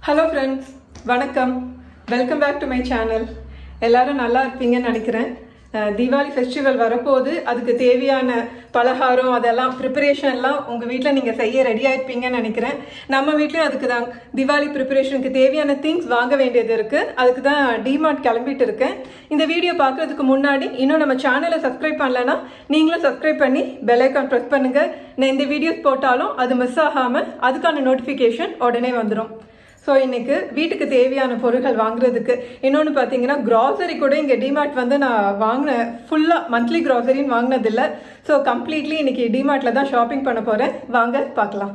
hello friends வணக்கம் welcome back to my channel எல்லாரும் நல்லா இருப்பீங்கன்னு நினைக்கிறேன் அஹ், தீபாவளி ஃபெஸ்டிவல் வரப்போகுது அதுக்கு தேவையான பலகாரம் அதெல்லாம் ப்ரிப்பரேஷன்லாம் உங்கள் வீட்டில் நீங்கள் செய்ய ரெடி ஆயிருப்பீங்கன்னு நினைக்கிறேன் நம்ம வீட்லேயும் அதுக்கு தான் தீபாவளி ப்ரிப்பரேஷனுக்கு தேவையான திங்ஸ் வாங்க வேண்டியது இருக்குது அதுக்கு தான் டிமார்ட் கிளம்பிட்டு இருக்கேன் இந்த வீடியோ பார்க்குறதுக்கு முன்னாடி இன்னும் நம்ம சேனலை சப்ஸ்கிரைப் பண்ணலன்னா நீங்களும் சப்ஸ்கிரைப் பண்ணி பெல் ஐக்கான் ப்ரெஸ் பண்ணுங்கள் நான் இந்த வீடியோஸ் போட்டாலும் அது மிஸ் ஆகாமல் அதுக்கான நோட்டிஃபிகேஷன் உடனே வந்துடும் ஸோ இன்னைக்கு வீட்டுக்கு தேவையான பொருட்கள் வாங்குறதுக்கு இன்னொன்று பார்த்தீங்கன்னா கிராசரி கூட இங்கே டிமார்ட் வந்து நான் வாங்கினேன் ஃபுல்லாக மந்த்லி கிராசரின்னு வாங்கினதில்ல ஸோ கம்ப்ளீட்லி இன்னைக்கு டிமார்ட்டில் தான் ஷாப்பிங் பண்ண போகிறேன் வாங்க பார்க்கலாம்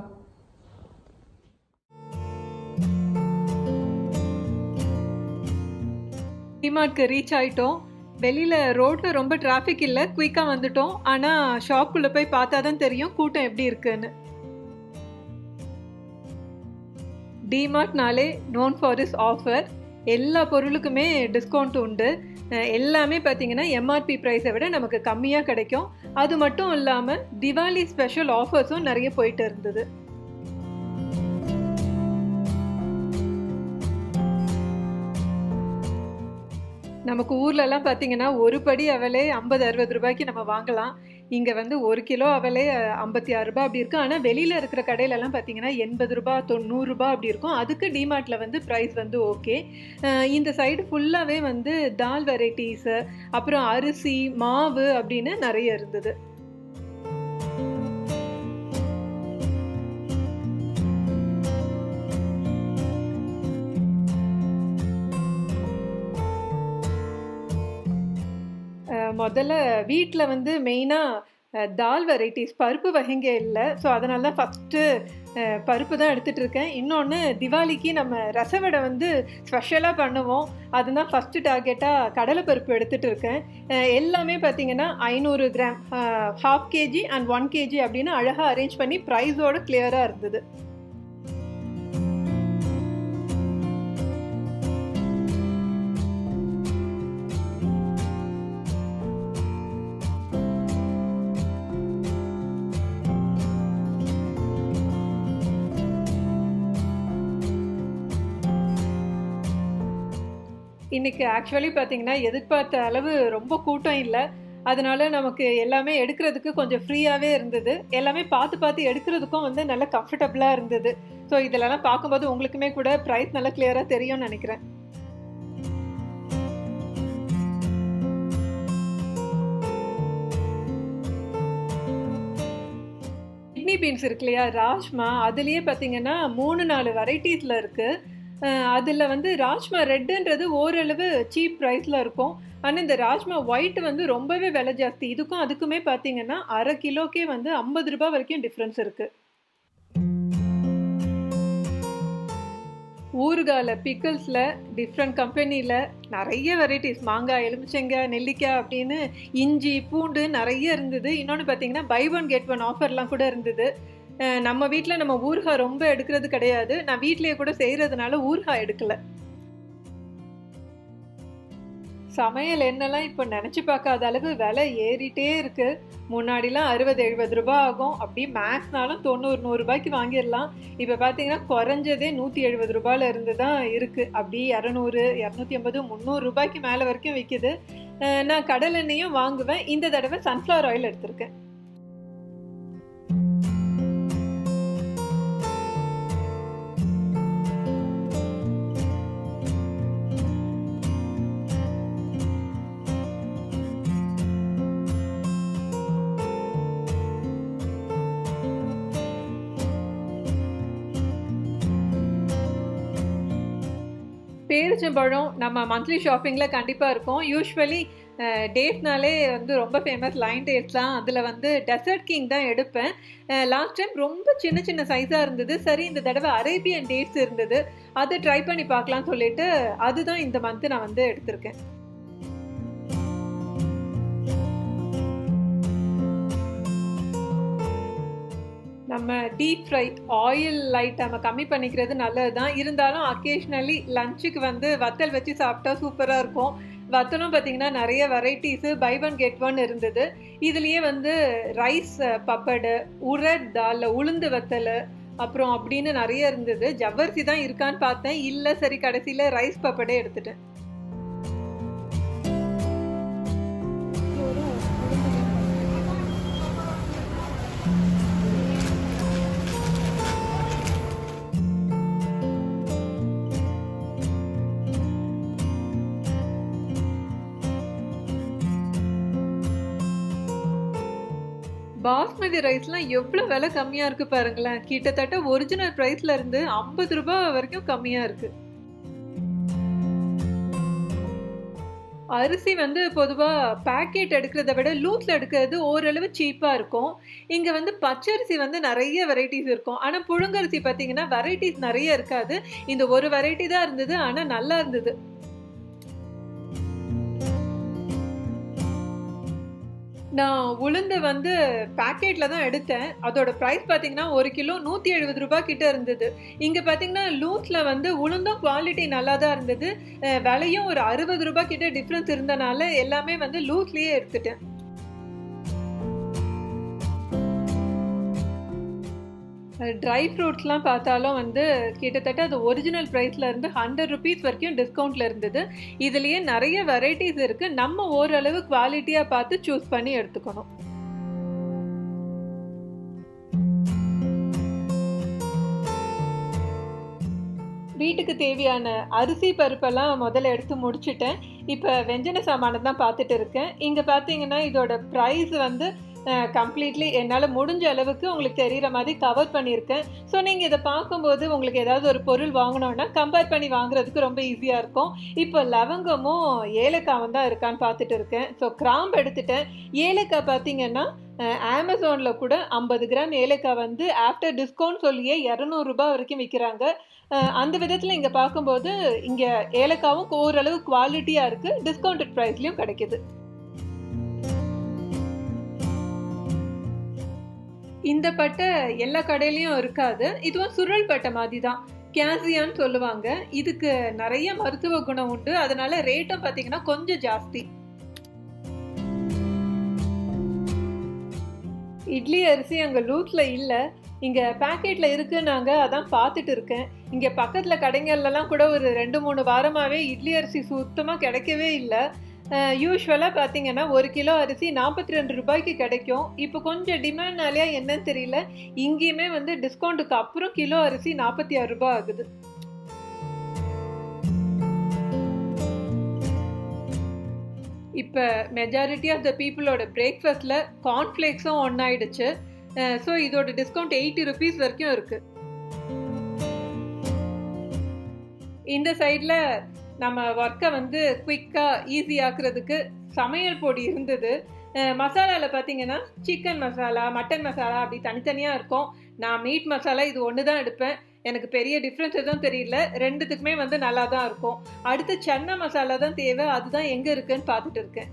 டிமார்ட்க்கு ரீச் ஆயிட்டோம் வெளியில் ரோட்டில் ரொம்ப டிராஃபிக் இல்லை குயிக்காக வந்துட்டோம் ஆனால் ஷாப்புக்குள்ளே போய் பார்த்தா தான் தெரியும் கூட்டம் எப்படி இருக்குன்னு டிமார்ட்னாலே நோன் ஃபார் இஸ் ஆஃபர் எல்லா பொருளுக்குமே டிஸ்கவுண்ட் உண்டு அஹ் எல்லாமே பார்த்தீங்கன்னா எம்ஆர்பி ப்ரைஸை விட நமக்கு கம்மியாக கிடைக்கும் அது மட்டும் இல்லாமல் திவாலி ஸ்பெஷல் ஆஃபர்ஸும் நிறைய போயிட்டு இருந்தது நமக்கு ஊர்லலாம் பார்த்தீங்கன்னா ஒரு படி அவலே ஐம்பது அறுபது ரூபாய்க்கு நம்ம வாங்கலாம் இங்கே வந்து ஒரு கிலோ அவலே ஐம்பத்தி ஆறு ரூபாய் அப்படி இருக்கும் ஆனால் வெளியில் இருக்கிற கடையிலலாம் பார்த்தீங்கன்னா எண்பது ரூபாய் தொண்ணூறுரூபா அப்படி இருக்கும் அதுக்கு டிமார்ட்டில் வந்து ப்ரைஸ் வந்து ஓகே இந்த சைடு ஃபுல்லாகவே வந்து தால் வெரைட்டிஸு அப்புறம் அரிசி மாவு அப்படின்னு நிறைய இருந்தது அஹ் முதல்ல வீட்டில் வந்து மெயினாக தால் வெரைட்டிஸ் பருப்பு வகைங்க இல்லை ஸோ அதனால தான் ஃபஸ்ட்டு பருப்பு தான் எடுத்துகிட்டு இருக்கேன் இன்னொன்று திவாலிக்கு நம்ம ரசவடை வந்து ஸ்பெஷலாக பண்ணுவோம் அதுதான் ஃபஸ்ட்டு டார்கெட்டாக கடலைப்பருப்பு எடுத்துகிட்டு இருக்கேன் அஹ் எல்லாமே பார்த்தீங்கன்னா ஐநூறு gram half KG and one KG அப்படின்னு அழகாக அரேஞ்ச் பண்ணி ப்ரைஸோடு கிளியராக இருந்தது இன்னைக்கு ஆக்சுவலி பார்த்தீங்கன்னா எதிர்பார்த்த அளவு ரொம்ப கூட்டம் இல்லை அதனால நமக்கு எல்லாமே எடுக்கிறதுக்கு கொஞ்சம் ஃப்ரீயாகவே இருந்தது எல்லாமே பார்த்து பார்த்து எடுக்கிறதுக்கும் வந்து நல்ல கம்ஃபர்டபுளாக இருந்தது ஸோ இதிலலாம் பார்க்கும்போது உங்களுக்குமே கூட ப்ரைஸ் நல்லா கிளியராக தெரியும்னு நினைக்கிறேன் கிட்னி பீன்ஸ் இருக்கு இல்லையா ராஜ்மா அதுலேயே பார்த்தீங்கன்னா மூணு நாலு வெரைட்டிஸில் இருக்குது அதில் வந்து ராஜ்மா ரெட்டுன்றது ஓரளவு சீப் ப்ரைஸில் இருக்கும் ஆனால் இந்த ராஜ்மா ஒயிட் வந்து ரொம்பவே விலை ஜாஸ்தி இதுக்கும் அதுக்குமே பார்த்தீங்கன்னா அரை கிலோக்கே வந்து ஐம்பது ரூபாய் வரைக்கும் டிஃப்ரென்ஸ் இருக்குது ஊறுகால பிக்கிள்ஸில் டிஃப்ரெண்ட் கம்பெனியில் நிறைய வெரைட்டிஸ் மாங்காய் எலுமிச்சங்காய் நெல்லிக்காய் அப்படின்னு இஞ்சி பூண்டு நிறைய இருந்தது இன்னொன்று பார்த்தீங்கன்னா பை ஒன் கெட் ஒன் ஆஃபர்லாம் கூட இருந்தது அஹ் நம்ம வீட்டில் நம்ம ஊறுகாய் ரொம்ப எடுக்கிறது கிடையாது நான் வீட்லேயே கூட செய்கிறதுனால ஊறுகாய் எடுக்கலை சமையல் எண்ணெல்லாம் இப்போ நினச்சி பார்க்காத அளவு விலை ஏறிட்டே இருக்கு முன்னாடிலாம் அறுபது எழுபது ரூபாய் ஆகும் அப்படியே மேக்ஸ்னாலும் தொண்ணூறு நூறு ரூபாய்க்கு வாங்கிடலாம் இப்போ பார்த்தீங்கன்னா குறைஞ்சதே நூற்றி எழுபது ரூபாயில இருந்து தான் இருக்குது அப்படியே இரநூறு இரநூத்தி ஐம்பது முந்நூறு ரூபாய்க்கு மேலே வரைக்கும் விற்கிது அஹ் நான் கடல் எண்ணெயும் வாங்குவேன் இந்த தடவை சன்ஃப்ளவர் ஆயில் எடுத்திருக்கேன் பேரிச்சம்பழம் நம்ம மந்த்லி ஷாப்பிங்கில் கண்டிப்பாக இருக்கும் யூஸ்வலி டேட்னாலே வந்து ரொம்ப ஃபேமஸ் லைன் டேட்ஸ் தான் அதில் வந்து டெசர்ட் கிங் தான் எடுப்பேன் லாஸ்ட் டைம் ரொம்ப சின்ன சின்ன சைஸாக இருந்தது சரி இந்த தடவை அரேபியன் டேட்ஸ் இருந்தது அதை ட்ரை பண்ணி பார்க்கலாம்னு சொல்லிட்டு அதுதான் இந்த மந்த்து நான் வந்து எடுத்திருக்கேன் நம்ம டீப் ஃப்ரை ஆயில் லைட் நம்ம கம்மி பண்ணிக்கிறது நல்லது தான் இருந்தாலும் அக்கேஷ்னலி லஞ்சுக்கு வந்து வத்தல் வச்சு சாப்பிட்டா சூப்பராக இருக்கும் வத்தலும் பார்த்தீங்கன்னா நிறைய வெரைட்டிஸு பை ஒன் கெட் ஒன் இருந்தது இதுலேயே வந்து ரைஸ் பப்படு உரட் தால் உளுந்து வத்தல் அப்புறம் அப்படின்னு நிறைய இருந்தது ஜவ்வரிசி தான் இருக்கான்னு பார்த்தேன் இல்லை சரி கடைசியில் ரைஸ் பப்படே எடுத்துட்டேன் பாஸ்மதி ரைஸ்லாம் எவ்வளோ விலை கம்மியாக இருக்குது பாருங்களேன் கிட்டத்தட்ட ஒரிஜினல் ப்ரைஸில் இருந்து ஐம்பது ரூபாய் வரைக்கும் கம்மியாக இருக்குது அரிசி வந்து பொதுவாக பேக்கெட் எடுக்கிறத விட லூஸில் எடுக்கிறது ஓரளவு சீப்பாக இருக்கும் இங்கே வந்து பச்சரிசி வந்து நிறைய வெரைட்டிஸ் இருக்கும் ஆனால் புழுங்கரிசி பார்த்தீங்கன்னா வெரைட்டிஸ் நிறைய இருக்காது இந்த ஒரு வெரைட்டி தான் இருந்தது ஆனால் நல்லா இருந்தது நான் உளுந்து வந்து பேக்கெட்டில் தான் எடுத்தேன் அதோட ப்ரைஸ் பார்த்தீங்கன்னா ஒரு கிலோ நூற்றி எழுபது ரூபாய் கிட்ட இருந்தது இங்கே பார்த்தீங்கன்னா லூஸில் வந்து உளுந்தும் குவாலிட்டி நல்லா தான் இருந்தது விலையும் ஒரு அறுபது ரூபாய் கிட்ட டிஃப்ரென்ஸ் இருந்தனால எல்லாமே வந்து லூஸ்லேயே எடுத்துட்டேன் ட்ரை ஃப்ரூட்ஸ்லாம் பார்த்தாலும் வந்து கிட்டத்தட்ட அது ஒரிஜினல் ப்ரைஸில் இருந்து ஹண்ட்ரட் ருபீஸ் வரைக்கும் டிஸ்கவுண்ட்டில் இருந்தது இதுலேயே நிறைய வெரைட்டிஸ் இருக்குது நம்ம ஓரளவு குவாலிட்டியாக பார்த்து சூஸ் பண்ணி எடுத்துக்கணும் வீட்டுக்கு தேவையான அரிசி பருப்பெல்லாம் முதல்ல எடுத்து முடிச்சுட்டேன் இப்போ வெஞ்சன சாமானை தான் பார்த்துட்டு இருக்கேன் இங்கே பார்த்தீங்கன்னா இதோட ப்ரைஸ் வந்து கம்ப்ளீட்லி என்னால் முடிஞ்ச அளவுக்கு உங்களுக்கு தெரிகிற மாதிரி கவர் பண்ணியிருக்கேன் ஸோ நீங்கள் இதை பார்க்கும்போது உங்களுக்கு ஏதாவது ஒரு பொருள் வாங்கினோன்னா கம்பேர் பண்ணி வாங்குறதுக்கு ரொம்ப ஈஸியாக இருக்கும் இப்போ லவங்கமும் ஏலக்காவும் தான் இருக்கான்னு பார்த்துட்டு இருக்கேன் ஸோ கிராம்பு எடுத்துட்டேன் ஏலக்காய் பார்த்தீங்கன்னா அமேசானில் கூட ஐம்பது கிராம் ஏலக்காய் வந்து ஆஃப்டர் டிஸ்கவுண்ட் சொல்லியே இரநூறுபா வரைக்கும் விற்கிறாங்க அந்த விதத்தில் இங்கே பார்க்கும்போது இங்கே ஏலக்காவும் ஓரளவு குவாலிட்டியாக இருக்குது டிஸ்கவுண்டட் ப்ரைஸ்லையும் கிடைக்கிது இந்த பட்டை எல்லா கடையிலையும் இருக்காது இதுவும் சுருள் பட்டை மாதிரி தான் கேசியான்னு சொல்லுவாங்க இதுக்கு நிறைய மருத்துவ குணம் உண்டு அதனால ரேட்டும் பார்த்தீங்கன்னா கொஞ்சம் ஜாஸ்தி இட்லி அரிசி அங்கே லூத்தில் இல்லை இங்கே பேக்கெட்டில் இருக்குன்னாங்க அதான் பார்த்துட்டு இருக்கேன் இங்கே பக்கத்தில் கடைங்கள்லாம் கூட ஒரு ரெண்டு மூணு வாரமாகவே இட்லி அரிசி சுத்தமாக கிடைக்கவே இல்லை யூஸ்வலாக பார்த்தீங்கன்னா ஒரு கிலோ அரிசி நாற்பத்தி ரெண்டு ரூபாய்க்கு கிடைக்கும் இப்போ கொஞ்சம் டிமாண்ட்னாலேயா என்னன்னு தெரியல இங்கேயுமே வந்து டிஸ்கவுண்ட்டுக்கு அப்புறம் கிலோ அரிசி நாற்பத்தி ஆறு ரூபாய் ஆகுது இப்போ மெஜாரிட்டி ஆஃப் த பீப்புளோட பிரேக்ஃபாஸ்ட்டில் கார்ன்ஃப்ளேக்ஸும் ஒன்றாயிடுச்சு ஸோ இதோட டிஸ்கவுண்ட் எயிட்டி ருபீஸ் வரைக்கும் இருக்குது இந்த சைடில் நம்ம ஒர்க்கை வந்து குயிக்காக ஈஸி ஆக்குறதுக்கு சமையல் பொடி இருந்தது மசாலாவில் பார்த்தீங்கன்னா சிக்கன் மசாலா மட்டன் மசாலா அப்படி தனித்தனியாக இருக்கும் நான் மீட் மசாலா இது ஒன்று தான் எடுப்பேன் எனக்கு பெரிய டிஃப்ரென்ஸ் எதுவும் தெரியல ரெண்டுத்துக்குமே வந்து நல்லா தான் இருக்கும் அடுத்து சென்னை மசாலா தான் தேவை அதுதான் எங்கே இருக்குன்னு பார்த்துட்டு இருக்கேன்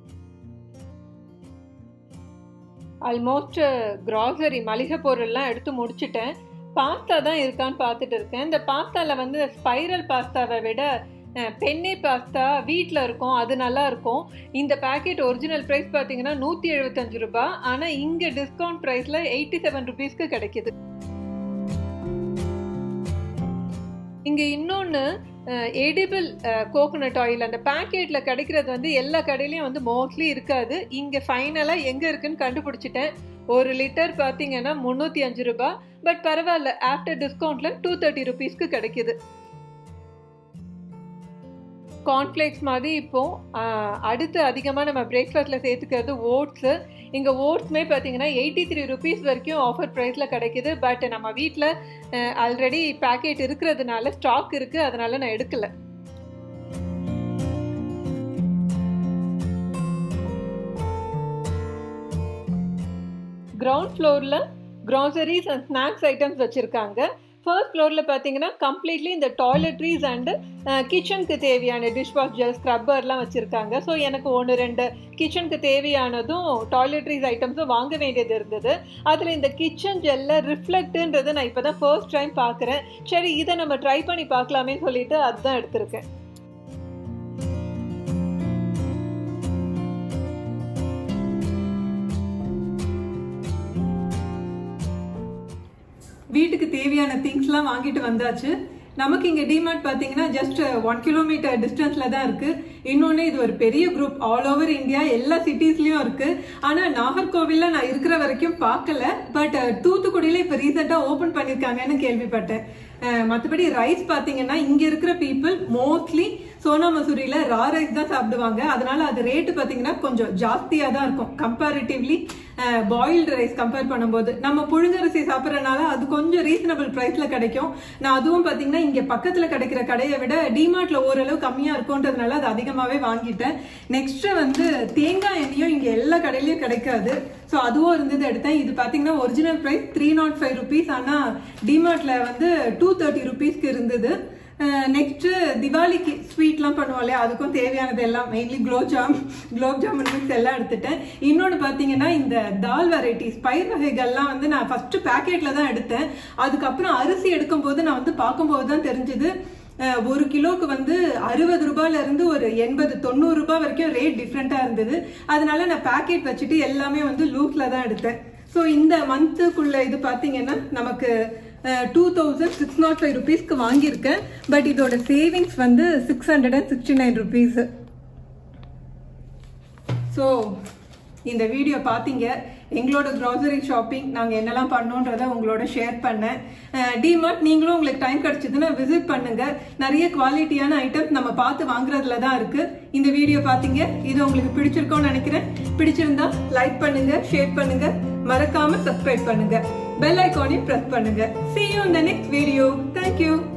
ஆல்மோஸ்ட் க்ராசரி மளிகை பொருள்லாம் எடுத்து முடிச்சிட்டேன் பாஸ்தா தான் இருக்கான்னு பார்த்துட்டு இருக்கேன் இந்த பாஸ்தாவில் வந்து ஸ்பைரல் பாஸ்தாவை விட பெண்ணே பாஸ்தா வீட்டில் இருக்கும் அது நல்லா இருக்கும் இந்த பேக்கெட் ஒரிஜினல் ப்ரைஸ் பார்த்தீங்கன்னா நூற்றி எழுபத்தஞ்சு ரூபாய் ஆனால் இங்கே டிஸ்கவுண்ட் ப்ரைஸில் எயிட்டி செவன் ருபீஸ்க்கு கிடைக்கிது இங்கே இன்னொன்று எடிபிள் கோகோனட் ஆயில் அந்த பேக்கெட்டில் கிடைக்கிறது வந்து எல்லா கடையிலையும் வந்து மோஸ்ட்லி இருக்காது இங்கே ஃபைனலாக எங்கே இருக்குன்னு கண்டுபிடிச்சிட்டேன் ஒரு லிட்டர் பார்த்தீங்கன்னா முந்நூற்றி அஞ்சு ரூபா பட் பரவாயில்ல ஆஃப்டர் டிஸ்கவுண்ட்டில் டூ தேர்ட்டி ருபீஸ்க்கு கிடைக்கிது கார்ன்ஃப்ளேக்ஸ் மாதிரி இப்போ அடுத்து அதிகமாக நம்ம பிரேக்ஃபாஸ்ட்டில் சேர்த்துக்கிறது ஓட்ஸு இங்கே ஓட்ஸுமே பார்த்தீங்கன்னா எயிட்டி த்ரீ ருபீஸ் வரைக்கும் ஆஃபர் ப்ரைஸில் கிடைக்கிது பட் நம்ம வீட்டில் ஆல்ரெடி பேக்கெட் இருக்கிறதுனால ஸ்டாக் இருக்குது அதனால் நான் எடுக்கலை கிரவுண்ட் ஃப்ளோரில் க்ராசரிஸ் அண்ட் ஸ்நாக்ஸ் ஐட்டம்ஸ் வச்சுருக்காங்க ஃபர்ஸ்ட் ஃப்ளோரில் பார்த்தீங்கன்னா கம்ப்ளீட்லி இந்த டாய்லெட்ரிஸ் அண்டு கிச்சனுக்கு தேவையான டிஷ் வாஷ் ஜெல் ஸ்க்ரப்பர்லாம் வச்சுருக்காங்க ஸோ எனக்கு ஒன்று ரெண்டு கிச்சனுக்கு தேவையானதும் டாய்லெட்ரிஸ் ஐட்டம்ஸும் வாங்க வேண்டியது இருந்தது அதில் இந்த கிச்சன் ஜெல்ல ரிஃப்ளெக்ட்டுன்றதை நான் இப்போ தான் ஃபர்ஸ்ட் டைம் பார்க்குறேன் சரி இதை நம்ம ட்ரை பண்ணி பார்க்கலாமே சொல்லிட்டு அதுதான் எடுத்திருக்கேன் வீட்டுக்கு தேவையான திங்ஸ்லாம் வாங்கிட்டு வந்தாச்சு நமக்கு இங்க டிமார்ட் பாத்தீங்கன்னா ஜஸ்ட் ஒன் கிலோமீட்டர் டிஸ்டன்ஸ்ல தான் இருக்கு இன்னொன்னு இது ஒரு பெரிய குரூப் ஆல் ஓவர் இந்தியா எல்லா சிட்டிஸ்லயும் இருக்கு ஆனா நாகர்கோவில்ல நான் இருக்கிற வரைக்கும் பார்க்கல பட் தூத்துக்குடியில இப்ப ரீசெண்டா ஓபன் பண்ணிருக்காங்கன்னு கேள்விப்பட்டேன் அஹ், மத்தபடி ரைஸ் பாத்தீங்கன்னா இங்க இருக்கிற பீப்புள் மோஸ்ட்லி சோனா மசூரியில ரா ரைஸ் தான் சாப்பிடுவாங்க அதனால அது ரேட்டு பாத்தீங்கன்னா கொஞ்சம் ஜாஸ்தியா தான் இருக்கும் கம்பேரிட்டிவ்லி பாயில்டு ரைஸ் கம்பேர் பண்ணும்போது நம்ம புழுங்கரிசி சாப்பிட்றதுனால அது கொஞ்சம் ரீசனபிள் பிரைஸ்ல கிடைக்கும் நான் அதுவும் பாத்தீங்கன்னா இங்க பக்கத்துல கிடைக்கிற கடையை விட டிமார்ட்ல ஓரளவு கம்மியா இருக்கும்ன்றதுனால அது அதிகமாவே வாங்கிட்டேன் நெக்ஸ்ட் வந்து தேங்காய் எண்ணெயும் இங்க எல்லா கடையிலயும் கிடைக்காது ஸோ அதுவும் இருந்தது எடுத்தேன் இது பாத்தீங்கன்னா original price three nought five rupees ஆனா டிமார்ட்ல வந்து டூ தேர்ட்டி ருபீஸ்க்கு இருந்தது நெக்ஸ்ட் திவாலிக்கு ஸ்வீட்லாம் பண்ணுவோம் இல்லையா அதுக்கும் தேவையானது எல்லாம் மெயின்லி குலோப் ஜாம் குலோப் ஜாமுன் மிக்ஸ் எல்லாம் எடுத்துட்டேன் இன்னொன்று பார்த்தீங்கன்னா இந்த தால் வெரைட்டிஸ் பயிர் வகைகள்லாம் வந்து நான் ஃபர்ஸ்ட் பேக்கெட்ல தான் எடுத்தேன் அதுக்கப்புறம் அரிசி எடுக்கும்போது நான் வந்து பார்க்கும்போது தான் தெரிஞ்சது ஒரு கிலோக்கு வந்து அறுபது ரூபாயில இருந்து ஒரு எண்பது தொண்ணூறு ரூபாய் வரைக்கும் ரேட் டிஃப்ரெண்டா இருந்தது அதனால நான் பேக்கெட் வச்சுட்டு எல்லாமே வந்து லூக்ல தான் எடுத்தேன் ஸோ இந்த மந்த்துக்குள்ள இது பார்த்தீங்கன்னா நமக்கு two thousand six nought five ருபீஸ்க்கு வாங்கியிருக்கேன் பட் இதோட சேவிங்ஸ் வந்து six hundred and sixty nine rupees so இந்த வீடியோ பார்த்தீங்க எங்களோட க்ராசரி ஷாப்பிங் நாங்கள் என்னெல்லாம் பண்ணோன்றத உங்களோட ஷேர் பண்ணேன் டிமார்ட் நீங்களும் உங்களுக்கு டைம் கிடைச்சதுன்னா விசிட் பண்ணுங்க நிறைய குவாலிட்டியான ஐட்டம்ஸ் நம்ம பார்த்து வாங்குறதுல தான் இருக்கு இந்த வீடியோ பார்த்தீங்க இது உங்களுக்கு பிடிச்சிருக்கோன்னு நினைக்கிறேன் பிடிச்சிருந்தா லைக் பண்ணுங்க ஷேர் பண்ணுங்க மறக்காம சப்ஸ்கிரைப் பண்ணுங்க பெல் ஐக்கானையும் ப்ரெஸ் பண்ணுங்க see you in the next video thank you